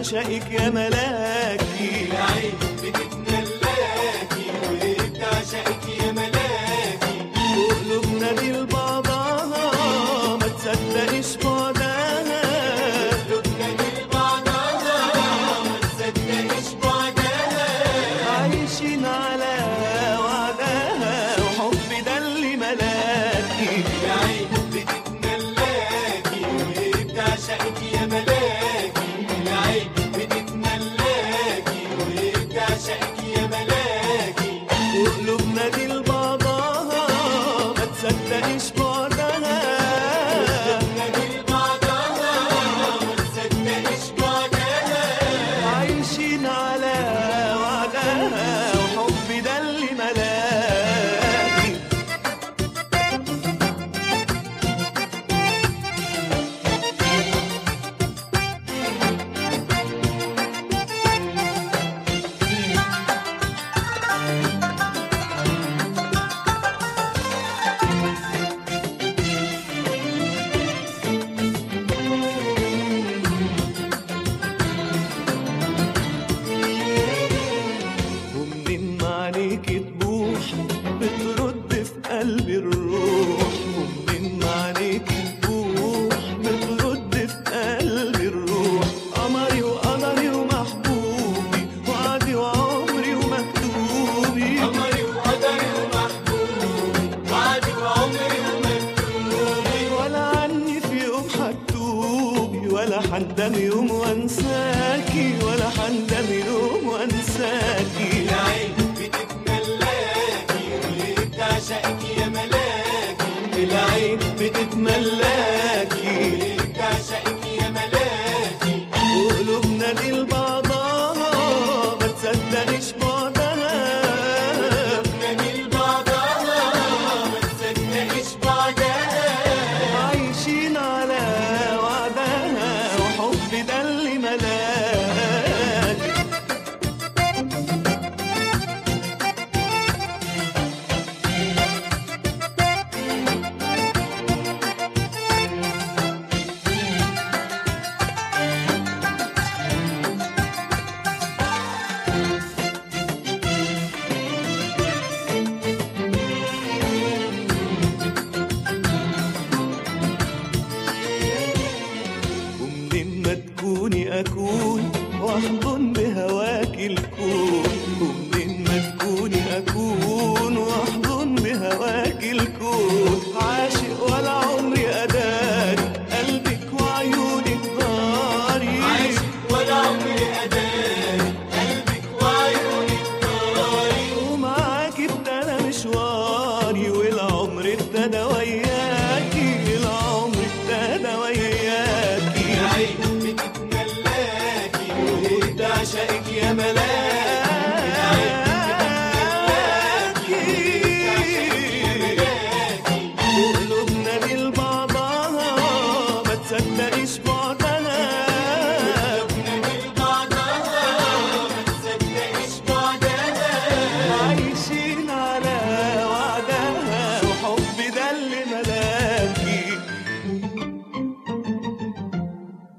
بتعشقك يا ملاكي العين بتتملاكي وبتعشقك يا ملاكي وقلوبنا دي لبعضها ما تصدقش بعدها قلوبنا لبعضها ما تصدقش بعدها عايشين على وعدها وحب ده اللي ملاكي العين بتتملاكي وبتعشقك يا ملاكي العين بتتملاكي وبتعشقك يا ملاكي وقلوبنا دي لبعضها ما تصدقش بعدها قلوبنا لبعضها ما تصدقش بعدها عايشين على وعدها وحب ده اللي ملاكي ومنين ما عليك تبوح بترد في قلبي الروح ومنين ما عليك تبوح بترد في قلبي الروح قمري وقدري ومحبوبي وعدي وعمري ومكتوبي قمري وقدري ومحبوبي وعدي وعمري ومكتوبي ولا عني في يوم حتوبي ولا حندم يوم وانساكي ولا حندم يوم وانساكي العين بتتملاكي وبتعشقك يا ملاكي العين بتتملاكي بتعشقك يا ملاكي وقلوبنا دي لبعضها ما تصدقش بعدها نميل بعضها ما تصدقش بعدها عايشين على وعدها وحب ده اللي ملاك ومنين ما تكوني أكون واحضن بهواك الكون ومنين ما تكوني أكون واحضن بهواك الكون عاشق ولا عمري أداري قلبك وعيونك ناري عايش ولا عمري أداري قلبك وعيونك طاري ومعاكي ابتدى مشواري والعمر ابتدى وياكي العمر ابتدى وياكي العين بتتملاكي وبتعشقك يا ملاكي